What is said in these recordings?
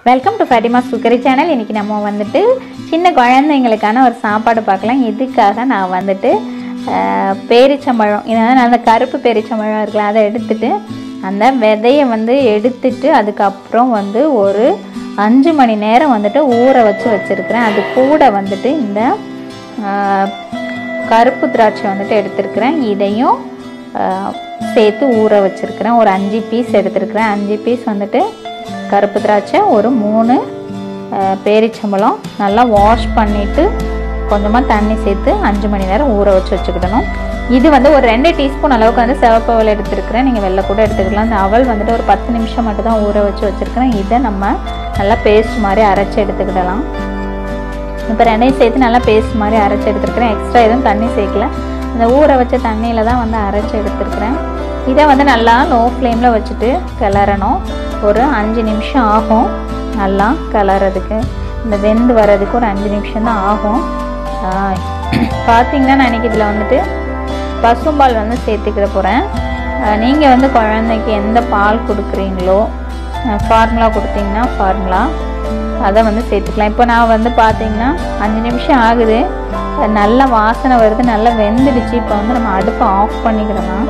welcome to Fatima cookery channel இன்றைக்கி நம்ம வந்துட்டு சின்ன குழந்தைங்களுக்கான ஒரு சாப்பாடு பார்க்கலாம் இதுக்காக நான் வந்துட்டு அஹ், பேரிச்சம்பழம் இது வந்து அந்த கருப்பு பேரிச்சம்பழம் இருக்குல்ல அதை எடுத்துட்டு அந்த விதையை வந்து எடுத்துட்டு அதுக்கப்புறம் வந்து ஒரு அஞ்சு மணி நேரம் வந்துட்டு ஊற வச்சு வச்சுருக்கிறேன் அது கூட வந்துட்டு இந்த அஹ், கருப்பு திராட்சை வந்துட்டு எடுத்திருக்கிறேன் இதையும் அஹ், சேர்த்து ஊற வச்சுருக்கிறேன் ஒரு அஞ்சு பீஸ் எடுத்திருக்கிறேன் அஞ்சு பீஸ் வந்துட்டு கருப்பு திராட்சை ஒரு மூணு அஹ், பேரிச்சம்பழம் நல்லா வாஷ் பண்ணிவிட்டு கொஞ்சமாக தண்ணி சேர்த்து அஞ்சு மணி நேரம் ஊற வச்சு வச்சுக்கிடணும் இது வந்து ஒரு ரெண்டு டீஸ்பூன் அளவுக்கு வந்து சிவப்பு அவல் எடுத்துருக்கிறேன் நீங்கள் வெள்ளை கூட எடுத்துக்கலாம் இந்த அவல் வந்துட்டு ஒரு பத்து நிமிஷம் மட்டும் தான் ஊற வச்சு வச்சுருக்கிறேன் இதை நம்ம நல்லா பேஸ்ட் மாதிரி அரைச்சி எடுத்துக்கிடலாம் இப்போ ரெண்டையும் சேர்த்து நல்லா பேஸ்ட் மாதிரி அரைச்சி எடுத்துருக்கிறேன் எக்ஸ்ட்ரா எதுவும் தண்ணி சேர்க்கல இந்த ஊற வச்ச தண்ணியில் தான் வந்து அரைச்சி எடுத்துருக்கிறேன் இதை வந்து நல்லா லோ ஃப்ளேமில் வச்சுட்டு கிளறணும் ஒரு அஞ்சு நிமிஷம் ஆகும் நல்லா கிளறதுக்கு இந்த வெந்து வர்றதுக்கு ஒரு அஞ்சு நிமிஷம் தான் ஆகும் ஆஹ் பார்த்தீங்கன்னா நான் இன்னைக்கு இதில் வந்துட்டு பசும்பால் வந்து சேர்த்துக்கிட போகிறேன் நீங்கள் வந்து குழந்தைக்கு எந்த பால் கொடுக்குறீங்களோ ஃபார்முலா கொடுத்தீங்கன்னா ஃபார்முலா அதை வந்து சேர்த்துக்கலாம் இப்போ நான் வந்து பார்த்தீங்கன்னா அஞ்சு நிமிஷம் ஆகுது அது நல்ல வாசனை வருது நல்லா வெந்துடுச்சு இப்போ வந்து நம்ம அடுப்பை ஆஃப் பண்ணிக்கிடலாம்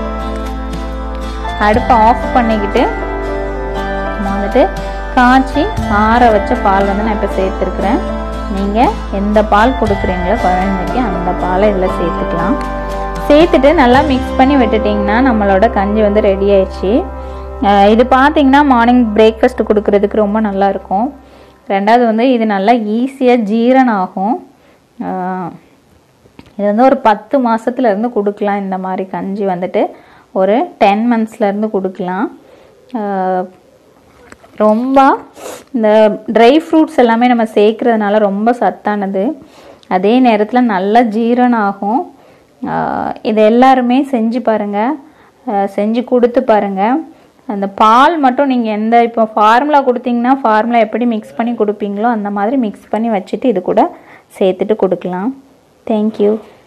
அடுப்பை ஆஃப் பண்ணிக்கிட்டு நம்ம வந்துட்டு காய்ச்சி ஆற வச்ச பால் வந்து நான் இப்போ சேர்த்துருக்குறேன் நீங்கள் எந்த பால் கொடுக்குறீங்களோ குழந்தைக்கு அந்த பாலை இதில் சேர்த்துக்கலாம் சேர்த்துட்டு நல்லா மிக்ஸ் பண்ணி விட்டுட்டிங்கன்னா நம்மளோட கஞ்சி வந்து ரெடி ஆயிடுச்சு அஹ் இது பார்த்தீங்கன்னா மார்னிங் பிரேக்ஃபாஸ்ட் கொடுக்குறதுக்கு ரொம்ப நல்லா இருக்கும் ரெண்டாவது வந்து இது நல்லா ஈஸியாக ஜீரணம் ஆகும் அஹ் இது வந்து ஒரு பத்து மாசத்துல இருந்து கொடுக்கலாம் இந்த மாதிரி கஞ்சி வந்துட்டு ஒரு டென் மந்த்ஸ்லேருந்து கொடுக்கலாம் அஹ் ரொம்ப இந்த ட்ரை ஃப்ரூட்ஸ் எல்லாமே நம்ம சேர்க்கறதுனால ரொம்ப சத்தானது அதே நேரத்தில் நல்லா ஜீரணம் ஆகும் ஆஹ் இது எல்லாருமே செஞ்சு பாருங்கள் செஞ்சு கொடுத்து பாருங்கள் அந்த பால் மட்டும் நீங்கள் எந்த இப்போ ஃபார்முலா கொடுத்தீங்கன்னா ஃபார்முலா எப்படி மிக்ஸ் பண்ணி கொடுப்பீங்களோ அந்த மாதிரி மிக்ஸ் பண்ணி வச்சுட்டு இது கூட சேர்த்துட்டு கொடுக்கலாம் தேங்க்யூ